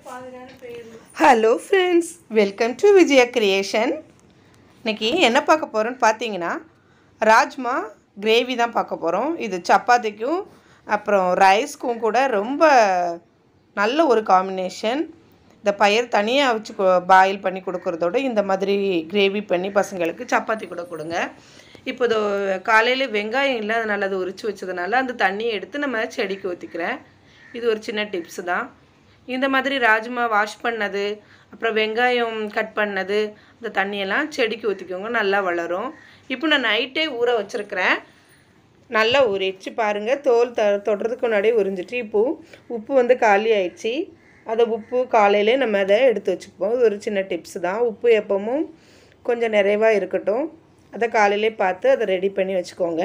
hello friends welcome to Vijaya creation இன்னைக்கு என்ன பார்க்க போகிறோன்னு பார்த்தீங்கன்னா ராஜ்மா கிரேவி தான் பார்க்க போகிறோம் இது சப்பாத்திக்கும் அப்புறம் ரைஸ்க்கும் கூட ரொம்ப நல்ல ஒரு காம்பினேஷன் இந்த பயிர் தனியாக வச்சு பாயில் பண்ணி கொடுக்குறதோட இந்த மாதிரி கிரேவி பண்ணி பசங்களுக்கு சப்பாத்தி கூட கொடுங்க இப்போ இதோ காலையில் வெங்காயம் இல்லை அதனால் அதை உரிச்சு வச்சதுனால அந்த தண்ணியை எடுத்து நம்ம செடிக்கு ஊற்றிக்கிறேன் இது ஒரு சின்ன டிப்ஸ் தான் இந்த மாதிரி ராஜ்மா வாஷ் பண்ணது அப்புறம் வெங்காயம் கட் பண்ணது இந்த தண்ணியெல்லாம் செடிக்கு ஊற்றிக்கோங்க நல்லா வளரும் இப்போ நான் நைட்டே ஊற வச்சுருக்கிறேன் நல்லா ஊறிடுச்சு பாருங்கள் தோல் த தொடுறதுக்கு முன்னாடியே உறிஞ்சிட்டு இப்போ உப்பு வந்து காலி ஆயிடுச்சு அதை உப்பு காலையிலே நம்ம அதை எடுத்து வச்சுப்போம் இது ஒரு சின்ன டிப்ஸ் தான் உப்பு எப்பவும் கொஞ்சம் நிறைவாக இருக்கட்டும் அதை காலையிலே பார்த்து அதை ரெடி பண்ணி வச்சுக்கோங்க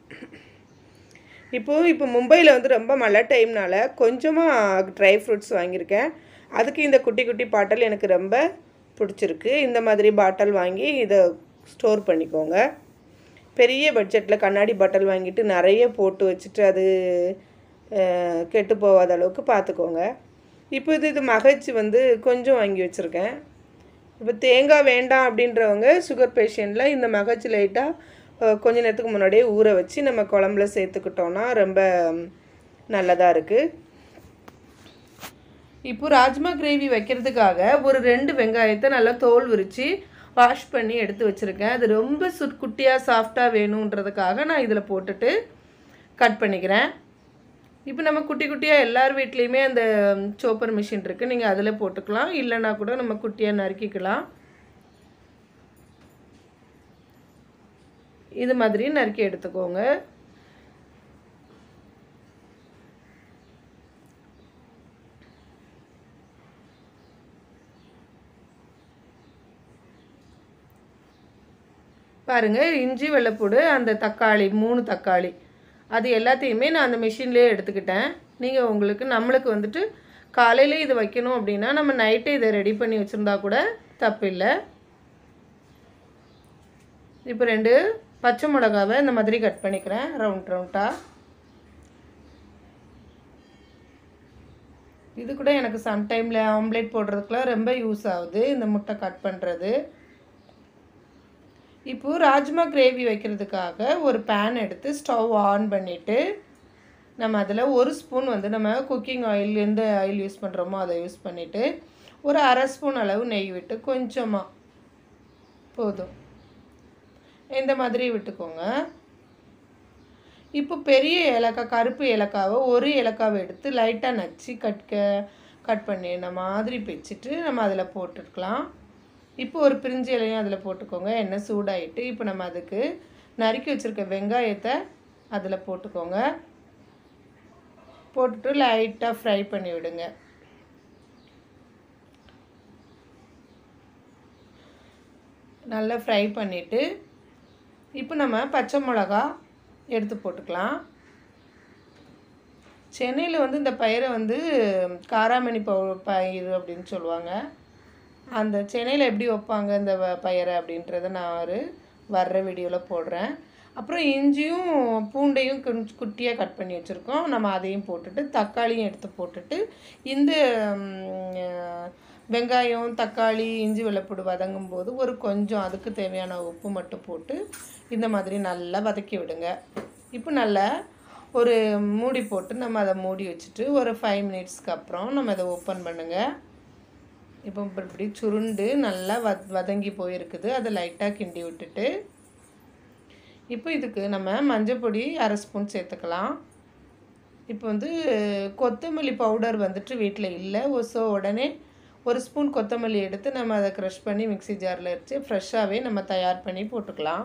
இப்போது இப்போ மும்பையில் வந்து ரொம்ப மழை டைம்னால கொஞ்சமாக ட்ரை ஃப்ரூட்ஸ் வாங்கியிருக்கேன் அதுக்கு இந்த குட்டி குட்டி பாட்டில் எனக்கு ரொம்ப பிடிச்சிருக்கு இந்த மாதிரி பாட்டில் வாங்கி இதை ஸ்டோர் பண்ணிக்கோங்க பெரிய பட்ஜெட்டில் கண்ணாடி பாட்டில் வாங்கிட்டு நிறைய போட்டு வச்சுட்டு அது அஹ், கெட்டு போகாத அளவுக்கு பார்த்துக்கோங்க இப்போ இது இது மகிழ்ச்சி வந்து கொஞ்சம் வாங்கி வச்சுருக்கேன் இப்போ தேங்காய் வேண்டாம் அப்படின்றவங்க சுகர் பேஷண்ட்டில் இந்த மகச்சு லைட்டாக கொஞ்ச நேரத்துக்கு முன்னாடியே ஊற வச்சு நம்ம குழம்புல சேர்த்துக்கிட்டோன்னா ரொம்ப நல்லதாக இருக்குது இப்போ ராஜ்மா கிரேவி வைக்கிறதுக்காக ஒரு ரெண்டு வெங்காயத்தை நல்லா தோல் விரித்து வாஷ் பண்ணி எடுத்து வச்சுருக்கேன் அது ரொம்ப சுட் குட்டியாக சாஃப்டாக வேணுன்றதுக்காக நான் இதில் போட்டுட்டு கட் பண்ணிக்கிறேன் இப்போ நம்ம குட்டி குட்டியாக எல்லார் வீட்லேயுமே அந்த சோப்பர் மிஷின் இருக்குது நீங்கள் அதில் போட்டுக்கலாம் இல்லைன்னா கூட நம்ம குட்டியாக நறுக்கிக்கலாம் இது மாதிரி நறுக்கி எடுத்துக்கோங்க பாருங்கள் இஞ்சி வெள்ளைப்பூடு அந்த தக்காளி மூணு தக்காளி அது எல்லாத்தையுமே நான் அந்த மிஷின்லேயே எடுத்துக்கிட்டேன் நீங்கள் உங்களுக்கு நம்மளுக்கு வந்துட்டு காலையில் இது வைக்கணும் அப்படின்னா நம்ம நைட்டே இதை ரெடி பண்ணி வச்சுருந்தா கூட தப்பில்லை இப்போ ரெண்டு பச்சை மிளகாவை இந்த மாதிரி கட் பண்ணிக்கிறேன் ரவுண்ட் ரவுண்டாக இது கூட எனக்கு சம்டைமில் ஆம்லேட் போடுறதுக்குலாம் ரொம்ப யூஸ் ஆகுது இந்த முட்டை கட் பண்ணுறது இப்போ ராஜ்மா கிரேவி வைக்கிறதுக்காக ஒரு பேன் எடுத்து ஸ்டவ் ஆன் பண்ணிவிட்டு நம்ம அதில் ஒரு ஸ்பூன் வந்து நம்ம குக்கிங் ஆயில் எந்த ஆயில் யூஸ் பண்ணுறோமோ அதை யூஸ் பண்ணிவிட்டு ஒரு அரை ஸ்பூன் அளவு நெய் விட்டு கொஞ்சமாக போதும் இந்த மாதிரி விட்டுக்கோங்க இப்போ பெரிய ஏலக்காய் கருப்பு ஏலக்காவை ஒரு ஏலக்காவை எடுத்து லைட்டாக நச்சு கட்க கட் பண்ணின மாதிரி பிச்சுட்டு நம்ம அதில் போட்டுக்கலாம் இப்போ ஒரு பிரிஞ்சு இலையும் அதில் போட்டுக்கோங்க எண்ணெய் சூடாயிட்டு இப்போ நம்ம அதுக்கு நறுக்கி வச்சுருக்க வெங்காயத்தை அதில் போட்டுக்கோங்க போட்டுட்டு லைட்டாக ஃப்ரை பண்ணி விடுங்க நல்லா ஃப்ரை பண்ணிவிட்டு இப்போ நம்ம பச்சை மிளகா எடுத்து போட்டுக்கலாம் சென்னையில் வந்து இந்த பயிரை வந்து காராமணி பவு பயிர் அப்படின்னு சொல்லுவாங்க அந்த சென்னையில் எப்படி வைப்பாங்க இந்த வ- பயிரை அப்படின்றத நான் ஒரு வர்ற வீடியோவில் போடுறேன் அப்புறம் இஞ்சியும் பூண்டையும் கொஞ்சம் குட்டியாக கட் பண்ணி வச்சுருக்கோம் நம்ம அதையும் போட்டுட்டு தக்காளியும் எடுத்து போட்டுட்டு இந்த ம், வெங்காயம் தக்காளி இஞ்சி வெள்ளைப்பூடு வதங்கும் போது ஒரு கொஞ்சம் அதுக்கு தேவையான உப்பு மட்டும் போட்டு இந்த மாதிரி நல்லா வதக்கி விடுங்க இப்போ நல்லா ஒரு மூடி போட்டு நம்ம அதை மூடி வச்சுட்டு ஒரு ஃபைவ் மினிட்ஸ்க்கு அப்புறம் நம்ம அதை ஓப்பன் பண்ணுங்கள் இப்போ இப்ப இப்படி சுருண்டு நல்லா வத் வதங்கி போயிருக்குது அதை லைட்டாக கிண்டி விட்டுட்டு இப்போ இதுக்கு நம்ம மஞ்சள் பொடி அரை ஸ்பூன் சேர்த்துக்கலாம் இப்போ வந்து கொத்தமல்லி பவுடர் வந்துட்டு வீட்டில் இல்லை ஸோ உடனே ஒரு ஸ்பூன் கொத்தமல்லி எடுத்து நம்ம அதை க்ரஷ் பண்ணி மிக்ஸி ஜாரில் வச்சு ஃப்ரெஷ்ஷாகவே நம்ம தயார் பண்ணி போட்டுக்கலாம்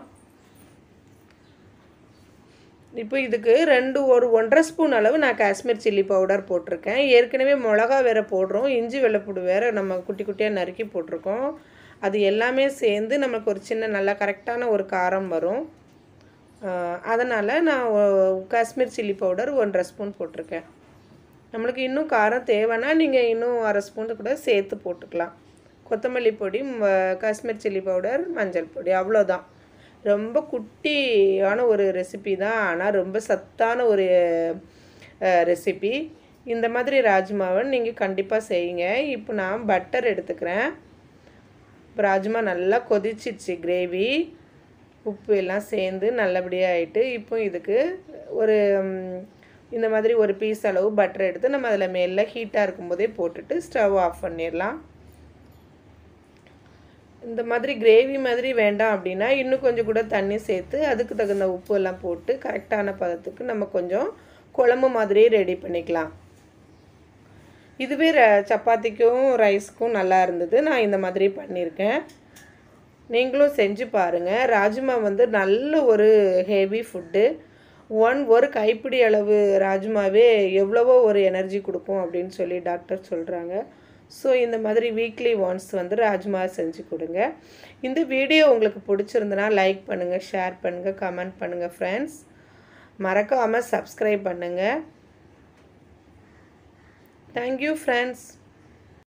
இப்போ இதுக்கு ரெண்டு ஒரு ஒன்றரை ஸ்பூன் அளவு நான் காஷ்மீர் சில்லி பவுடர் போட்டிருக்கேன் ஏற்கனவே மிளகா வேற போடுறோம் இஞ்சி வெள்ளைப்பூடு வேற நம்ம குட்டி குட்டியாக நறுக்கி போட்டிருக்கோம் அது எல்லாமே சேர்ந்து நமக்கு ஒரு சின்ன நல்லா கரெக்டான ஒரு காரம் வரும் அதனால் நான் ஒ- காஷ்மீர் சில்லி பவுடர் ஒன்றரை ஸ்பூன் போட்டிருக்கேன் நம்மளுக்கு இன்னும் காரம் தேவைன்னா நீங்கள் இன்னும் அரை ஸ்பூன் கூட சேர்த்து போட்டுக்கலாம் கொத்தமல்லி பொடி ம- காஷ்மீர் சில்லி பவுடர் மஞ்சள் பொடி அவ்வளோதான் ரொம்ப குட்டியான ஒரு ரெசிபி தான் ஆனால் ரொம்ப சத்தான ஒரு ரெசிபி இந்த மாதிரி ராஜ்மாவை நீங்கள் கண்டிப்பாக செய்யுங்க இப்போ நான் பட்டர் எடுத்துக்கிறேன் இப்போ ராஜ்மா நல்லா கொதிச்சிடுச்சு கிரேவி உப்பு எல்லாம் சேர்ந்து நல்லபடியாக ஆயிட்டு இப்போ இதுக்கு ஒரு ம், இந்த மாதிரி ஒரு பீஸ் அளவு பட்டர் எடுத்து நம்ம அதில் மேலே ஹீட்டாக இருக்கும்போதே போட்டுட்டு ஸ்டவ் ஆஃப் பண்ணிடலாம் இந்த மாதிரி கிரேவி மாதிரி வேண்டாம் அப்படின்னா இன்னும் கொஞ்சம் கூட தண்ணி சேர்த்து அதுக்கு தகுந்த உப்பு எல்லாம் போட்டு கரெக்டான பதத்துக்கு நம்ம கொஞ்சம் குழம்பு மாதிரியே ரெடி பண்ணிக்கலாம் இதுவே ர சப்பாத்திக்கும் ரைஸ்க்கும் நல்லா இருந்தது நான் இந்த மாதிரி பண்ணியிருக்கேன் நீங்களும் செஞ்சு பாருங்கள் ராஜ்மா வந்து நல்ல ஒரு ஹெவி ஃபுட்டு ஒன் ஒரு கைப்பிடி அளவு ராஜ்மாவே எவ்வளவோ ஒரு எனர்ஜி கொடுக்கும் அப்படின்னு சொல்லி டாக்டர் சொல்கிறாங்க ஸோ இந்த மாதிரி வீக்லி ஒன்ஸ் வந்து ராஜ்மா செஞ்சு கொடுங்க இந்த வீடியோ உங்களுக்கு பிடிச்சிருந்தனா லைக் பண்ணுங்கள் ஷேர் பண்ணுங்கள் கமெண்ட் பண்ணுங்கள் ஃப்ரெண்ட்ஸ் மறக்காமல் சப்ஸ்கிரைப் பண்ணுங்கள் தேங்க்யூ ஃப்ரெண்ட்ஸ்